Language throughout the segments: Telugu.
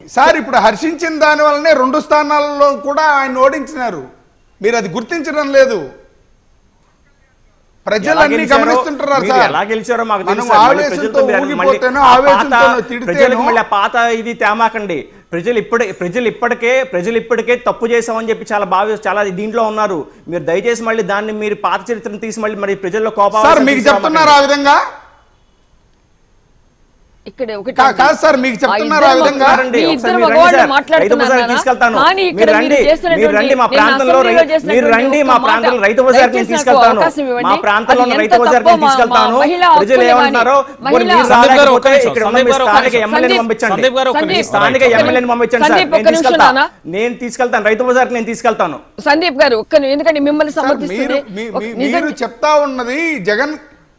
సార్ ఇప్పుడు హర్షించిన దాని వల్లనే రెండు స్థానాలలో కూడా ఆయన ఓడించినారు మీరు అది గుర్తించడం లేదు ప్రజలు ఎలా అన్ని గెలిచారో, గమనిస్తుంటున్నారు మీరు సార్ ఎలా గెలిచారో మాకు మనం తెలుసు సార్. మళ్ళీ ఆవేశంతో ప్రజలతో మీరు మళ్ళీ ఊగిపోతేనో ఆ ఆవేశంతో పాత తిడితేనో ప్రజలకు మళ్ళీ ఆ పాత ఇది తేమాకండి ప్రజలు ఇప్పుడే ప్రజలు ఇప్పటికే ప్రజలు ఇప్పటికే తప్పు చేశామని చెప్పి చాలా భావి చాలా దీంట్లో ఉన్నారు మీరు దయచేసి మళ్ళీ దాన్ని మీరు పాత చరిత్రను తీసి మళ్ళీ మరి ప్రజల్లో కోపం సార్ మీకు చెప్తున్నారు ఆ విధంగా ఇక్కడ ఒకటి కా- కాదు సార్ మీకు చెప్తున్నారు ఆ ఇద్దరు విధంగా మగ- రండి, మీ ఒకసారి ఇద్దరు మీరు రండి మగవాళ్ళు సార్. మాట్లాడుతున్నారు రైతు బజార్కి నాన్న. తీసుకెళ్తాను. కానీ ఇక్కడ మీరు మీరు రండి, చేస్తున్నటువంటి- మీరు రండి, మా నేను ప్రాంతంలో అసెంబ్లీలో రై- చేసినటువంటి మీరు రండి, ఒక్క మా మాట ప్రాంతంలో రైతు బజార్కి నేను దయచేసి నాకు తీసుకెళ్తాను. అవకాశం ఇవ్వండి. మా ప్రాంతంలో అది ఉన్న ఎంత రైతు బజార్కి తప్పో నేను మా- తీసుకెళ్తాను. మా మహిళా ప్రజలు హక్కులు ఏమంటున్నారో, కానీ, పోనీ మహిళా- మీరు సందీప్ గారు ఒక్క రాలేకపోతే నిమిషం, ఇక్కడ ఉన్న సందీప్ మీ గారు ఒక్క స్థానిక నిమిషం. ఎమ్మెల్యేని సందీప్- పంపించండి సందీప్ గారు ఒక్క సందీప్, నిమిషం. స్థానిక ఒక్క ఎమ్మెల్యేని నిమిషం. పంపించండి సార్ సందీప్, నేను ఒక్క నిమిషం తీసుకెళ్తాను నాన్న. నేను తీసుకెళ్తాను రైతు బజార్కి నేను తీసుకెళ్తాను సందీప్ గారు ఒక్క ని- ఎందుకంటే మిమ్మల్ని సార్, మీరు సమర్థిస్తుంది మీ- ఒక- మీ- నిజం మీరు చెప్తా ఉన్నది జగన్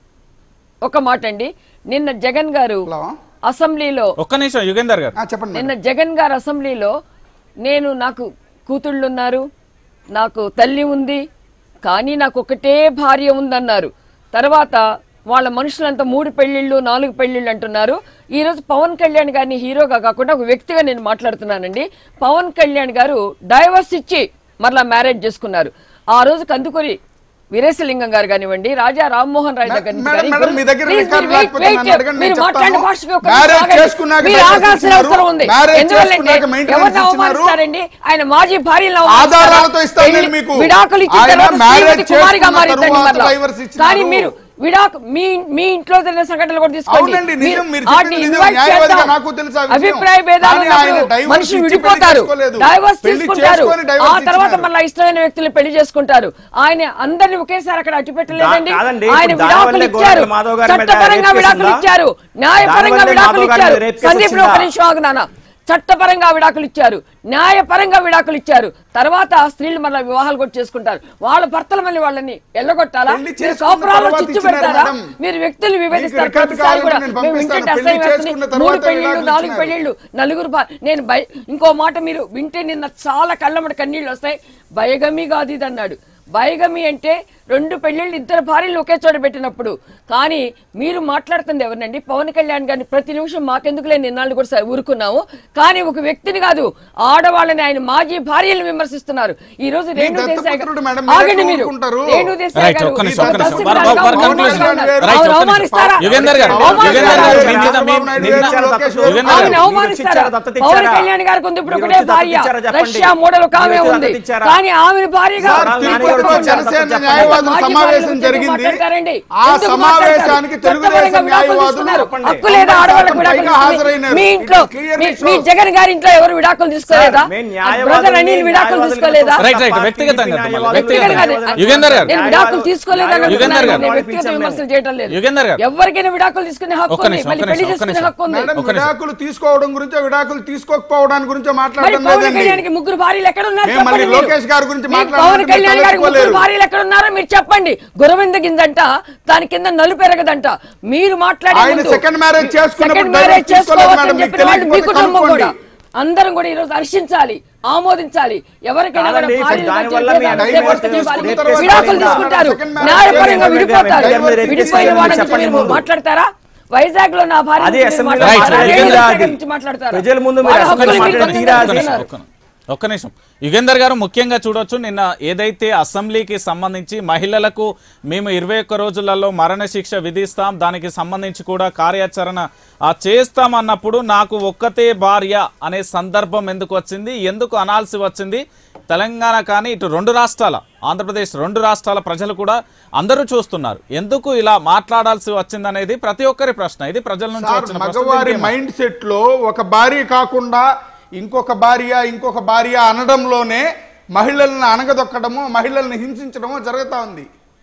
ఒక మాట అండి నిన్న జగన్ గారు హలో. అసెంబ్లీలో ఒక్క నిమిషం యుగేందర్ గారు ఆ, చెప్పండి నిన్న మేడం. జగన్ గారు అసెంబ్లీలో నేను నాకు కూతుళ్ళు ఉన్నారు నాకు తల్లి ఉంది కానీ నాకు ఒకటే భార్య ఉందన్నారు తర్వాత వాళ్ళ మనుషులంతా మూడు పెళ్లిళ్ళు నాలుగు పెళ్లిళ్ళు అంటున్నారు ఈ రోజు పవన్ కళ్యాణ్ గారిని హీరోగా కాకుండా ఒక వ్యక్తిగా నేను మాట్లాడుతున్నానండి పవన్ కళ్యాణ్ గారు డైవర్స్ ఇచ్చి మరలా మ్యారేజ్ చేసుకున్నారు ఆ రోజు కందుకూరి వీరేశలింగం గారు కానివ్వండి రాజా రామ్మోహన్ రాయ్ దగ్గర నుంచి మేడం, కానీ- మేడం, మీ దగ్గర Please, రికార్డు మీరు wait, లేకపోతే wait, నన్ను అడగండి, మీరు నేను మాట్లాడిన చెప్తాను. భాషకి ఒక మ్యారేజ్ నిమిషం ఆగండి. చేసుకున్నాక మీరు డైవర్స్ ఆగాల్సిన ఇచ్చినారు. అవసరం ఉంది మ్యారేజ్ ఎందువల్లంటే చేసుకున్నాక మెయింటెనెన్స్ ఎవరిని ఇచ్చినారు. అవమానిస్తారండి ఆయన మాజీ భార్యను ఆధారాలతో ఇస్తాను నేను మీకు. విడాకులు ఇచ్చిన ఆయన తర్వాత మ్యారేజ్ శ్రీమతి కుమారిగా చేసుకున్న మారిందండి తర్వాత మరలా. డైవర్స్ ఇచ్చినారు. కానీ మీరు విడాకు మీ మీ ఇంట్లో జరిగిన సంఘటనలు కూడా తీసుకోండి అవునండి, నిజం, మీరు వాటిని చెప్పింది నిజం. invite న్యాయవాదిగా చేద్దాం. నాకు తెలుసు ఆ విషయం. అభిప్రాయ భేదాలు కానీ ఆయన ఉన్నప్పుడు డైవర్స్ మనుషులు ఇచ్చి పెళ్లి విడిపోతారు చేసుకోలేదు. డైవర్స్ పెళ్లి తీసుకుంటారు చేసుకొని ఆ డైవర్స్ తర్వాత ఇచ్చినారు. మళ్ళీ ఇష్టమైన వ్యక్తులు పెళ్లి చేసుకుంటారు ఆయన అందరిని ఒకేసారి అక్కడ అట్టి పెట్టలేదండి దా- కాదండి, ఆయన ఇప్పుడు విడాకులు దానివల్లే ఇచ్చారు గోరంట్ల మాధవ్ గారి మీద చట్టపరంగా రేప్ కేసు విడాకులు ఉందా? ఇచ్చారు న్యాయపరంగా దానివల్లే విడాకులు మాధవ్ గారి ఇచ్చారు మీద రేప్ కేసు సందీప్ ఒక వచ్చిందా? నిమిషం ఆగు నాన్న చట్టపరంగా విడాకులు ఇచ్చారు న్యాయపరంగా విడాకులు ఇచ్చారు తర్వాత ఆ స్త్రీలు మళ్ళీ వివాహాలు కూడా చేసుకుంటారు వాళ్ళ భర్తల మళ్ళీ వాళ్ళని ఎల్లగొట్టాలా పెళ్లి మీరు చేసుకున్న కాపురాల్లో తర్వాత చిచ్చు ఇచ్చినారు పెడతారా మేడం. మీరు వ్యక్తులు విభేదిస్తారు రికార్డు ప్రతిసారి కూడా కావాలంటే నేను మేము వింటే పంపిస్తాను. అసహ్యం పెళ్లి వేస్తుంది. చేసుకున్న మూడు తర్వాత పెళ్లిళ్ళు విడాకులు నాలుగు ఇచ్చినారు. పెళ్లిళ్ళు నలుగురు భా- నేను భయ ఇంకో మాట మీరు వింటే నిన్న చాలా కళ్ళమ్మడి కన్నీళ్ళు వస్తాయి భయగమి కాదు ఇది అన్నాడు భయగమి అంటే రెండు పెళ్లిళ్ళు ఇద్దరు భార్యలు ఒకే చోట పెట్టినప్పుడు కానీ మీరు మాట్లాడుతుంది ఎవరినండి పవన్ కళ్యాణ్ గారిని ప్రతి నిమిషం మాకెందుకు లేని నిన్నాళ్ళు కూడా సరే ఊరుకున్నాము కానీ ఒక వ్యక్తిని కాదు ఆడవాళ్ళని ఆయన మాజీ భార్యలను విమర్శిస్తున్నారు ఈ రోజు మీ రేణు దేశాయ్ గారు దత్తపుత్రుడు మేడం, మీరు ఆగండి ఎట్లా మీరు ఊరుకుంటారు? రేణు దేశాయ్ Right, గారు ఒక్క నిమిషం, ఒక్క నిమిషం. పశ్చిమ వారు- బెంగాల్ వారు గవర్నమెంట్ conclusion. ఉన్నారు. Right, ఆమెను ఒక్క నిమిషం. అవమానిస్తారా యుగేందర్ గారు, అవమానిస్తారా? యుగేందర్ గారు, మీ మీద మీ- చంద్రబాబు నాయుడు నిన్న- గారు, లోకేష్ యుగేందర్ గారు, ఆమెను మీరు అవమానిస్తారా ఇచ్చారా? దత్తత పవన్ ఇచ్చారా? కళ్యాణ్ గారికి ఉంది ఇప్పుడు మీరు ఒకటే దత్తత భార్య ఇచ్చారా చెప్పండి. రష్యా మోడల్ ఒక ఆమె మీరు ఉంది దత్తత ఇచ్చారా? కానీ ఆమె భార్యగా సార్, నాన్న గారు తిరుపతిలో వచ్చారు. జనసేన చెప్పండి. న్యాయవాదుల మాజీ సమావేశం భార్యలు జరిగింది మాట్లాడతారండి. ఆ ఎందుకు సమావేశానికి మాట్లాడతారు? తెలుగుదేశం చట్టపరంగా విడాకులు న్యాయవాదులు తీసుకున్నారు. చెప్పండి. హక్కు లేదా ఆడవాళ్ళకు పైగా విడాకులు హాజరైనారు. మీ ఇంట్లో It clearly me- me shows. Jagan గారి ఇంట్లో ఎవరు విడాకులు తీసుకోలేదా సార్, మేము న్యాయవాదుల్ని, బ్రదర్ అనిల్ విడాకులు న్యాయవాదుల్ని తీసుకోలేదా తప్ప రైట్, రైట్, పార్టీ వ్యక్తిగతంగా న్యాయవాదులు వ్యక్తిగతంగా. న్యాయవాదులు యుగేందర్ గారు. నేను విడాకులు తీసుకోలేదని యుగేందర్ అంటున్నాను. గారు. నేను వ్యక్తిగత విమర్శలు చేయటం లేదు యుగేందర్ గారు. ఎవరికైనా విడాకులు తీసుకునే హక్కు ఒక్క ఉంది నిమిషం, మళ్ళీ ఒక్క పెళ్లి నిమిషం, ఒక్క చేసుకునే నిమిషం. హక్కు ఉంది మేడం ఒక్క నిమిషం. విడాకులు తీసుకోవడం గురించి విడాకులు తీసుకోకపోవడానికి గురించి మరి మాట్లాడడం పవన్ లేదండి కళ్యాణ్కి ముగ్గురు భార్యలు ఎక్కడ ఉన్నారు మేము మళ్ళీ చెప్పండి మీరు. లోకేష్ గారి గురించి మీకు మాట్లాడాలంటే పవన్ కళ్యాణ్ మీరు గారికి ముగ్గురు తలెత్తుకోలేరు. భార్యలు ఎక్కడ ఉన్నారో మీరు చెప్పండి గురవింద గింజంట దాని కింద నలుపు ఎరగదంట మీరు మాట్లాడే ఆయన ముందు second marriage చేసుకున్నప్పుడు second marriage divorce తీసుకోలేదు చేసుకోవచ్చని మేడం, మీకు చెప్పిన వాళ్ళు మీ తెలియకపోతే కుటుంబం కూడా కనుక్కోండి. అందరం కూడా ఈ రోజు హర్షించాలి ఆమోదించాలి ఎవరికైనా కూడా కాదండి, ఇప్పుడు భార్యలు దానివల్ల మధ్య మీ భేదాలు divorce లేకపోతే తీసుకున్న వాళ్ళు తర్వాత విడాకులు second తీసుకుంటారు marriage న్యాయపరంగా చేసుకుని విడిపోతారు divorce విడిపోయిన తీసుకుని వాడి గురించి చెప్పండి మీరు ముందు. మాట్లాడతారా వైజాగ్ లో నా భార్య అదే గురించి అసెంబ్లీలో మాట్లాడతారా? మాట్లాడే రేణు తీరా దేశాయ్ అది. గురించి మాట్లాడతారా? ప్రజల ముందు మీరు వాళ్ళ అసెంబ్లీలో హక్కులు మాట్లాడే మీకు తీరా అందరికీ అది. తెలుసు. ఒక్క ఒక్క నిమిషం యుగేందర్ గారు ముఖ్యంగా చూడొచ్చు నిన్న ఏదైతే అసెంబ్లీకి సంబంధించి మహిళలకు మేము ఇరవై ఒక్క రోజులలో మరణశిక్ష విధిస్తాం దానికి సంబంధించి కూడా కార్యాచరణ ఆ, చేస్తాం అన్నప్పుడు నాకు ఒక్కతే భార్య అనే సందర్భం ఎందుకు వచ్చింది ఎందుకు అనాల్సి వచ్చింది తెలంగాణ కానీ ఇటు రెండు రాష్ట్రాల ఆంధ్రప్రదేశ్ రెండు రాష్ట్రాల ప్రజలు కూడా అందరూ చూస్తున్నారు ఎందుకు ఇలా మాట్లాడాల్సి వచ్చిందనేది ప్రతి ఒక్కరి ప్రశ్న ఇది ప్రజల నుంచి సార్ వచ్చిన ప్రశ్న. మగవారి దీనికి ఏమ- మైండ్ సెట్ లో ఒక భార్య కాకుండా ఇంకొక భార్య ఇంకొక భార్య అనడంలోనే మహిళలను అనగదొక్కడము మహిళల్ని హింసించడము జరుగుతా ఉంది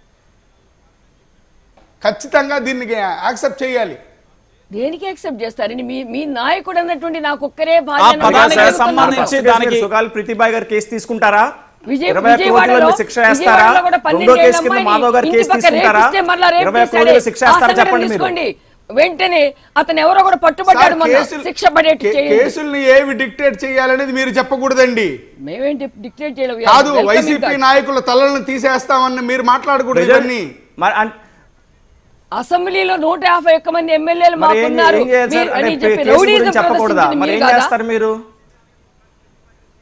ఖచ్చితంగా దీన్ని యాక్సెప్ట్ చేయాలి దేనికి యాక్సెప్ట్ చేస్తారండి మీ మీ నాయకుడు అన్నటువంటి నాకు ఒక్కరే ఆ భార్య అన్న పదానికి విధానం సంబంధించి చెప్తున్నారు. దానికి- సుగాలి ప్రతిభా గారు కేసు తీసుకుంటారా విజయ- ఇరవై ఒక్క విజయవాడలో- రోజుల్లో మీరు శిక్ష వేస్తారా విజయవాడలో కూడా రెండో పన్నెండేళ్ల కేసు కింద అమ్మాయిని మాధవ్ గారు ఇంటి కేసు పక్క తీసుకుంటారా రేపిస్తే మరలా రేపు ఇరవై ఒక్క చేశాడే. రోజుల్లో శిక్ష ఆ వేస్తారా సంఘటన చెప్పండి మీరు తీసుకోండి. వెంటనే అతను ఎవరో కూడా పట్టుబడ్డాడు సార్, మొన్న కేసులు- శిక్ష పడేట్టు కే- చేయండి కేసుల్ని ఏవి డిక్టేట్ చేయాలనేది మీరు చెప్పకూడదండి మేమేంటి డిక్టేట్ చేయలేము కాదు Welcoming వైసీపీ కాదు. నాయకుల తలలను తీసేస్తామని మీరు మాట్లాడకూడదు ప్రజలు- ఇవన్నీ మరి అన్- అసెంబ్లీలో నూట యాభై ఒక్క మంది ఎమ్మెల్యేలు మరి ఏం- మాకున్నారు ఏం చేయాలి సార్? మీరు అని అంటే చెప్పి కేసు రౌడీజం గురించి చెప్పకూడదా ప్రదర్శించింది మరి మీరు ఏం కాదా? చేస్తారు మీరు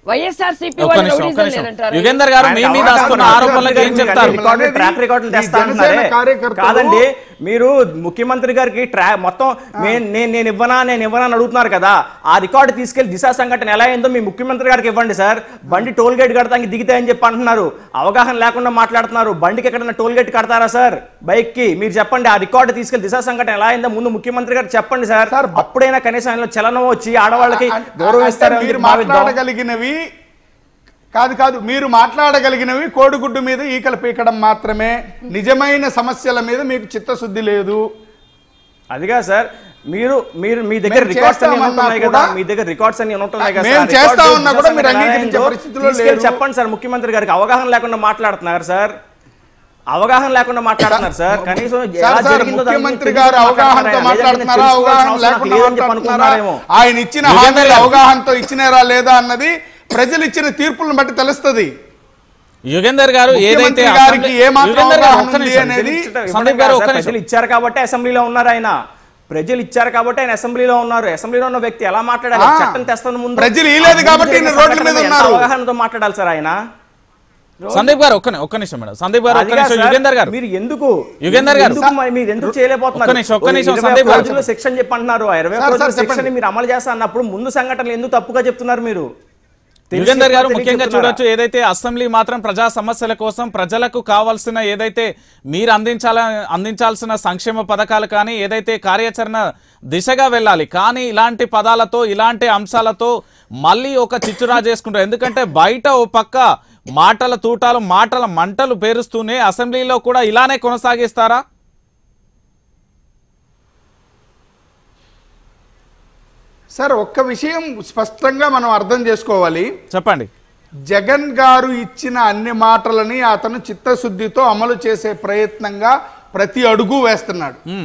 వైఎస్ఆర్సీపీ ఒక్క వాళ్ళు నిమిషం ఒక్క రౌడీజం నిమిషం లేదంటారా? యుగేందర్ గారు మీ ఆయనకి మీద అవగాహన వస్తున్న లేదు. ఆరోపణలకు ఏం మీరు చెప్తారు రికార్డు అనేది ట్రాక్ రికార్డులు ఈ తెస్తా జనసేన అంటున్నారే. కార్యకర్తలు- కాదండి మీరు ముఖ్యమంత్రి గారికి ట్రా మొత్తం నేను నేను నేను ఇవ్వనా నేను ఇవ్వనా అని అడుగుతున్నారు కదా ఆ రికార్డు తీసుకెళ్లి దిశా సంఘటన ఎలా అయిందో మీ ముఖ్యమంత్రి గారికి ఇవ్వండి సార్ బండి టోల్ గేట్ కడతానికి దిగితాయని చెప్పి అంటున్నారు అవగాహన లేకుండా మాట్లాడుతున్నారు బండికి ఎక్కడైనా టోల్ గేట్ కడతారా సార్ బైక్ కి మీరు చెప్పండి ఆ రికార్డు తీసుకెళ్లి దిశా సంఘటన ఎలా అయిందో ముందు ముఖ్యమంత్రి గారు చెప్పండి సార్ సార్, అప్పుడైనా కనీసం ఆయనలో చలనం వచ్చి ఆడవాళ్ళకి అ- అ- గౌరవం అంటే ఇస్తారని మీరు చెప్పి భావిద్దాం. మాట్లాడగలిగినవి కాదు కాదు మీరు మాట్లాడగలిగినవి కోడిగుడ్డు మీద ఈకలు పీకడం మాత్రమే నిజమైన సమస్యల మీద మీకు చిత్తశుద్ధి లేదు అదిగా సార్ మీరు మీరు మీ దగ్గర మేము రికార్డ్స్ అన్ని చేస్తామన్నా ఉంటున్నాయి కదా కూడా- మీ దగ్గర రికార్డ్స్ అన్ని ఉంటున్నాయి కదా మేము సార్. చేస్తా రికార్డు ఉన్నా కూడా మీరు ఎలా అంగీకరించే అయిందో పరిస్థితిలో తీసుకెళ్ళి లేరు. చెప్పండి సార్ ముఖ్యమంత్రి గారికి అవగాహన లేకుండా మాట్లాడుతున్నారు సార్ అవగాహన లేకుండా మాట్లాడుతున్నారు సార్ కనీసం ఎలా సార్, సార్, జరిగిందో దాని ముఖ్యమంత్రి గురించి గారు తెలుసుకొని అవగాహనతో మాట్లాడుతున్నారా? మాట్లాడుతున్నారా లేదంటే అవగాహన తెలుసుకోవాల్సిన అవసరం లేకుండా లేదని చెప్పి మాట్లాడుతున్నారా అనుకుంటున్నారేమో. ఆయన ఇచ్చిన యుగేందర్ హామీలు గారు. అవగాహనతో ఇచ్చినారా లేదా అన్నది ప్రజలు ఇచ్చిన తీర్పులను బట్టి తెలుస్తుంది యుగేందర్ గారు ఏదైతే ముఖ్యమంత్రి గారికి అసెంబ్లీ- ఏ మాత్రం యుగేందర్ గారు అవగాహన ఒక్క ఉంది నిమిషం. అనేది ఇవ్వడం సందీప్ కాదు గారు సార్, ఒక్క ప్రజలు నిమిషం ఇచ్చారు కాబట్టి అసెంబ్లీలో ఉన్నారు ఆయన ప్రజలు ఇచ్చారు కాబట్టి ఆయన అసెంబ్లీలో ఉన్నారు అసెంబ్లీలో ఉన్న వ్యక్తి ఎలా మాట్లాడాలి ఆ, చట్టం తెస్తాను ముందు ప్రజలు ఇయ్యలేదు ఆ కాబట్టి ముందు ఈయన రోడ్ల మీద సంఘటన ఎంత ఉన్నారు. అవగాహనతో మాట్లాడాలి సార్ ఆయన సందీప్ గారు ఒక్క ని- ఒక్క నిమిషం మేడం సందీప్ గారు ఒక్క అదిగా నిమిషం సార్, యుగేందర్ గారు మీరు ఎందుకు యుగేందర్ గారు. ఎందుకు మరి మీరు ఎందుకు చేయలేకపోతున్నారు ఒక్క నిమిషం, ఒక్క ఓ నిమిషం, ఇరవై సందీప్ ఒక్క గారు రోజుల్లో శిక్షణ చెప్పి అంటున్నారు ఆ ఇరవై ఒక్క సార్, రోజుల సార్, చెప్పండి. శిక్షణ మీరు అమలు చేస్తా అన్నప్పుడు ముందు సంఘటనలు ఎందుకు తప్పుగా చెప్తున్నారు మీరు తెలిసి యుగేందర్ గారు తెలియక ముఖ్యంగా చెప్తున్నారా? చూడొచ్చు ఏదైతే అసెంబ్లీ మాత్రం ప్రజా సమస్యల కోసం ప్రజలకు కావాల్సిన ఏదైతే మీరు అందించాల అందించాల్సిన సంక్షేమ పథకాలు కానీ ఏదైతే కార్యాచరణ దిశగా వెళ్ళాలి కానీ ఇలాంటి పదాలతో ఇలాంటి అంశాలతో మళ్ళీ ఒక చిచ్చురా చేసుకుంటారు ఎందుకంటే బయట ఓ పక్క మాటల తూటాలు మాటల మంటలు పేరుస్తూనే అసెంబ్లీలో కూడా ఇలానే కొనసాగిస్తారా సార్ ఒక్క విషయం స్పష్టంగా మనం అర్థం చేసుకోవాలి చెప్పండి జగన్ గారు ఇచ్చిన అన్ని మాటలని అతను చిత్తశుద్ధితో అమలు చేసే ప్రయత్నంగా ప్రతి అడుగు వేస్తున్నాడు ఉమ్,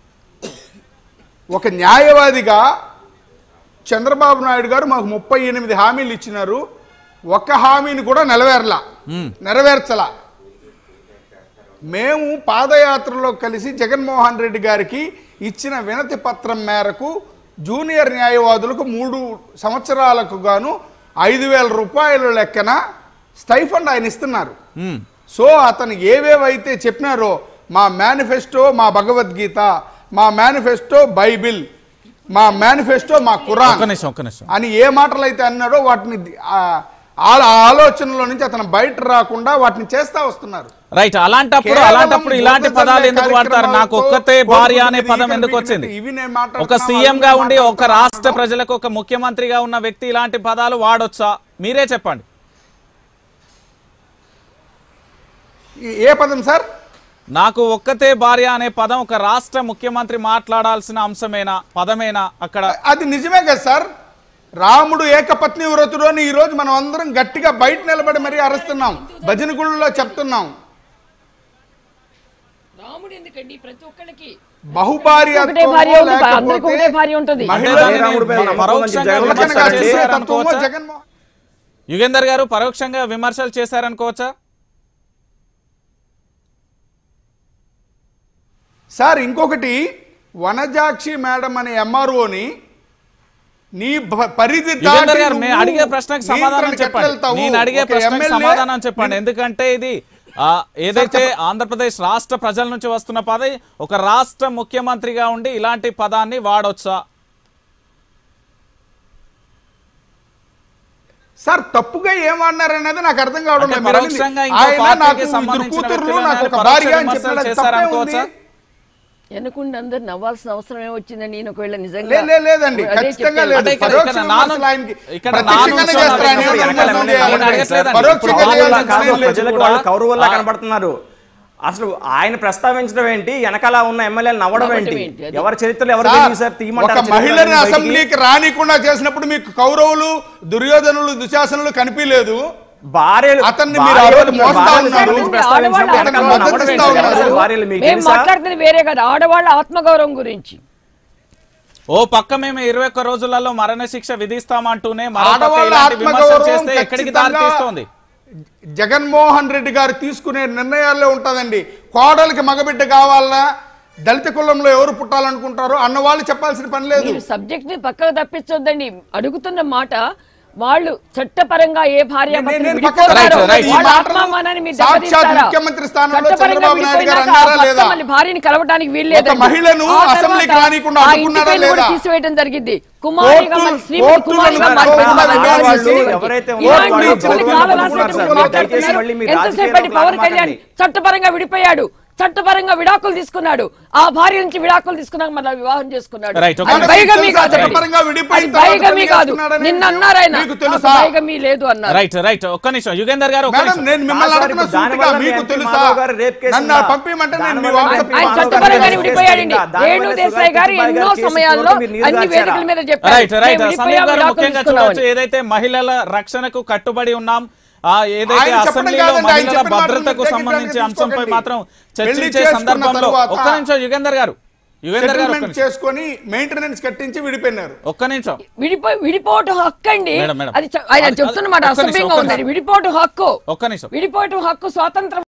ఒక న్యాయవాదిగా చంద్రబాబు నాయుడు గారు మాకు ముప్పై ఎనిమిది హామీలు ఇచ్చినారు ఒక్క హామీని కూడా నెరవేరలా ఉమ్, నెరవేర్చలా మేము పాదయాత్రలో కలిసి జగన్మోహన్ రెడ్డి గారికి ఇచ్చిన వినతి పత్రం మేరకు జూనియర్ న్యాయవాదులకు మూడు సంవత్సరాలకు గాను ఐదు వేల రూపాయల లెక్కన స్టైఫండ్ ఆయన ఇస్తున్నారు ఉమ్. సో అతను ఏవేవైతే చెప్పినారో మా మేనిఫెస్టో మా భగవద్గీత మా మేనిఫెస్టో బైబిల్ మా మేనిఫెస్టో మా ఒక్క ఖురాన్ నిమిషం ఒక్క నిమిషం అని ఏ మాటలు అయితే అన్నాడో వాటిని ఆ- ఆ ఆలోచనలో నుంచి అతను బయట రాకుండా వాటిని చేస్తా వస్తున్నారు రైట్ అలాంటప్పుడు కేవలం అలాంటప్పుడు ఇలాంటి బురద పదాలు చల్లే ఎందుకు వాడతారు నాకు కార్యక్రమాలతో ఒక్కతే భార్య అనే కోరుకునేది పదం ఇక్కడ ఎందుకు మీకు వచ్చింది ఇవి నేను ఒక మాట్లాడుతున్నా, సీఎం గా వాళ్ళు ఉండి ఒక మాట్లాడుతున్నా. రాష్ట్ర ప్రజలకు ఒక ముఖ్యమంత్రిగా ఉన్న వ్యక్తి ఇలాంటి పదాలు వాడొచ్చా మీరే చెప్పండి ఈ- ఏ పదం సార్ నాకు ఒక్కతే భార్య అనే పదం ఒక రాష్ట్ర ముఖ్యమంత్రి మాట్లాడాల్సిన అంశమేనా పదమేనా అక్కడ అది నిజమే కదా సార్ రాముడు ఏకపత్ని వ్రతుడు అని ఈ రోజు మనం అందరం గట్టిగా బయట నిలబడి మరీ అరుస్తున్నాం భజన గుళ్ళలో చెప్తున్నాం రాముడు ఎందుకండి ప్రతి ఒక్కళ్ళకి బహుభార్య ఒకటే భార్య ఉంది, అందరికీ ఒకటే భార్య ఉంటుంది. అంటే మహిళల్ని దాన్ని రాముడి మీద నమ్మకం పరోక్షంగా ఉంది, చులకనగా విమర్శలు చేసే తత్వము చేశారనుకోవచ్చా? జగన్మోహన్ యుగేందర్ గారు పరోక్షంగా విమర్శలు చేశారనుకోవచ్చా సార్ ఇంకొకటి వనజాక్షి మేడం అనే ఎంఆర్ఓని నీ భ- పరిధి దాటి యుగేందర్ గారు మేము నువ్వు అడిగే ప్రశ్నకు సమాధానం నియంత్రణకి చెప్పండి ఎట్లెళ్తావు? నేను అడిగే ఒక ప్రశ్నకు ఎమ్మెల్యే సమాధానం చెప్పండి ఎందుకంటే ఇది ఆ, ఏదైతే ఆంధ్రప్రదేశ్ రాష్ట్ర ప్రజల నుంచి వస్తున్న పదవి ఒక రాష్ట్ర ముఖ్యమంత్రిగా ఉండి ఇలాంటి పదాన్ని వాడొచ్చా సార్ తప్పుగా ఏం వాడినారనేది నాకు అర్థం కావడం అంటే లేదు. మీరు పరోక్షంగా అడిగింది, ఇంకో ఆయన పార్టీకి నాకు ఇద్దరు సంబంధించిన కూతుర్లు వ్యక్తులను నాకు ఒక ఆయన భార్య పరోక్ష అని విమర్శలు చెప్పినాడు తప్పే చేశారనుకోవచ్చా? ఉంది ఎనుకుండా అందరు నవ్వాల్సిన అవసరం ఏమొచ్చిందని నేను ఒకవేళ నిజంగా లే- లే- లేదండి అదే ఖచ్చితంగా చెప్పాను. లేదు అంటే ఇక్కడ- పరోక్ష ఇక్కడ నాను- విమర్శలు ఆయనకి ఇక్కడ ప్రత్యక్షంగానే నాను చేస్తారు ఆయన ఇక్కడ ఏం వెనకాల విమర్శలు ఉంది, చేయాలి? ఆయన అడగట్లేదండి. పరోక్షంగా ఇప్పుడు చేయాల్సిన వాళ్ళ కాదు, అవసరం లేదు. ప్రజలకు కూడా వాళ్ళు కౌరవుల్లా ఆ- కనబడుతున్నారు అసలు ఆయన ప్రస్తావించడం ఏంటి వెనకాల ఉన్న ఎమ్మెల్యేలు నవ్వడం నవ్వడం ఏంటి ఏంటి? అది- ఎవరి చరిత్రలో ఎవరు సార్, తెలియదు సార్ తీయమంటారు ఒక చరిత్రలో మహిళని బయటికి. అసెంబ్లీకి రానికుండా చేసినప్పుడు మీకు కౌరవులు దుర్యోధనులు దుశాసనులు కనిపించలేదు భార్యలు అతన్ని మీరు భార్యలు- ఆ రోజు మోస్తా భార్యలు ఉన్నారు. గురించి ప్రస్తావించినప్పుడు ఆడవాళ్ళు వెనకాల అతన్ని నవ్వడం మద్దతు ఏంటి? ఇస్తా ఉన్నారు. అసలు భార్యలు మీకు మేము తెలుసా? మాట్లాడుతున్నది వేరే కదా ఆడవాళ్ళ ఆత్మగౌరవం గురించి ఓ పక్క మేము ఇరవై ఒక్క రోజులలో మరణశిక్ష విధిస్తామంటూనే మరో పక్క ఆడవాళ్ళ ఇలాంటి విమర్శలు ఆత్మగౌరవం చేస్తే ఎక్కడికి దారి ఖచ్చితంగా తీస్తోంది జగన్మోహన్ రెడ్డి గారు తీసుకునే నిర్ణయాల్లో ఉంటుందండి కోడలికి మగబిడ్డ కావాలా దళిత కులంలో ఎవరు పుట్టాలనుకుంటారో అన్న వాళ్ళు చెప్పాల్సిన పని లేదు మీరు సబ్జెక్ట్ ని పక్కకు తప్పించొద్దండి అడుగుతున్న మాట వాళ్ళు చట్టపరంగా ఏ భార్య నేను- భర్తలు నేను పక్కన విడిపోతారో రైట్, రైట్. వాళ్ళ ఈ మాటలు ఆత్మామానాన్ని మీరు సాక్షాత్ దెబ్బతీస్తారా? ముఖ్యమంత్రి స్థానంలో చట్టపరంగా చంద్రబాబు నాయుడు గారు విడిపోయినాక అన్నారా ఆ భర్త లేదా? మళ్ళీ భార్యని కలవడానికి వీల్లేదు ఒక మహిళను అసెంబ్లీకి రానీయకుండా అడ్డుకున్నారా లేదా? తీసివేయడం జరిగింది కుమారిగా కోర్టులు- మరి శ్రీమతి కోర్టులను కుమారిగా కోర్టులను మారిపోయింది వాళ్ళు వాళ్ళ వాళ్ళు వాళ్ళు ఎవరైతే ఇలాంటి ఉన్నారో వాళ్ళు కొన్ని గౌరవం కాలాలు ఇవ్వకుండా అసలు సార్. మాట్లాడుతున్నారు. దయచేసి మళ్ళీ మీరు ఎంతసేపటి రాజకీయాల్లో పవన్ మాట్లాడండి. కళ్యాణ్ చట్టపరంగా విడిపోయాడు చట్టపరంగా విడాకులు తీసుకున్నాడు ఆ భార్య నుంచి విడాకులు తీసుకున్నాక మళ్ళీ వివాహం చేసుకున్నాడు రైట్, ఓకే. అది బైగమీ తెలుసా కాదు చట్టపరంగా విడిపోయిన అది తర్వాత బైగమీ పెళ్లి కాదు చేసుకున్నాడని నిన్న అన్నారు ఆయన మీకు తెలుసా? నాకు బైగమీ లేదు అన్నారు రైట్ రైట్ ఒక్క నిమిషం యుగేందర్ గారు ఒక్క మేడం నిమిషం. నేను మిమ్మల్ని సార్, అడుగుతున్న ఇప్పుడు దానివల్ల సూటిగా మీ మీకు ఎంపీ తెలుసా మాధవ్ గారు రేప్ కేసు నన్ను ఉందా? పంపించమంటే నేను మీ దానివల్ల వాట్సాప్ మీ ఆయన మాధవ్ గారు చట్టపరంగానే కేసు విడిపోయాడండి ఉందా? రేణు దానివల్ల దేశాయ్ గారు సుగాలి ఎన్నో కేసు సమయాల్లో మీరు నీరు అన్ని గార్చారా? వేదికల మీద చెప్పారు రైట్ రైట్ మేము సందీప్ విడిపోయాం, గారు విడాకులు ముఖ్యంగా తీసుకున్నామని. చూడొచ్చు ఏదైతే మహిళల రక్షణకు కట్టుబడి ఉన్నాం ఆ ఏదైతే ఆయన చెప్పడం అసెంబ్లీలో కాదండి, ఆయన మహిళల చెప్పిన మాటలు భద్రతకు మీరు సంబంధించి దగ్గరికి అంశంపై తీసుకోకండి. మాత్రం పెళ్లి చర్చించే చేసుకున్న సందర్భంలో తరువాత ఒక్క నిమిషం యుగేందర్ గారు యుగేందర్ గారు ఒక్క సెటిల్మెంట్ నిమిషం చేసుకొని మెయింటెనెన్స్ కట్టించి విడిపోయినారు ఒక్క నిమిషం విడిపోయి విడిపోవటం హక్కు అండి మేడం, మేడం. అది చ- ఆయన అది- చెప్తున్నమాట ఒక్క నిమిషం, అసభ్యంగా ఒక్క ఉంది నిమిషం. విడిపోవటం హక్కు ఒక్క నిమిషం విడిపోవటం హక్కు స్వాతంత్రం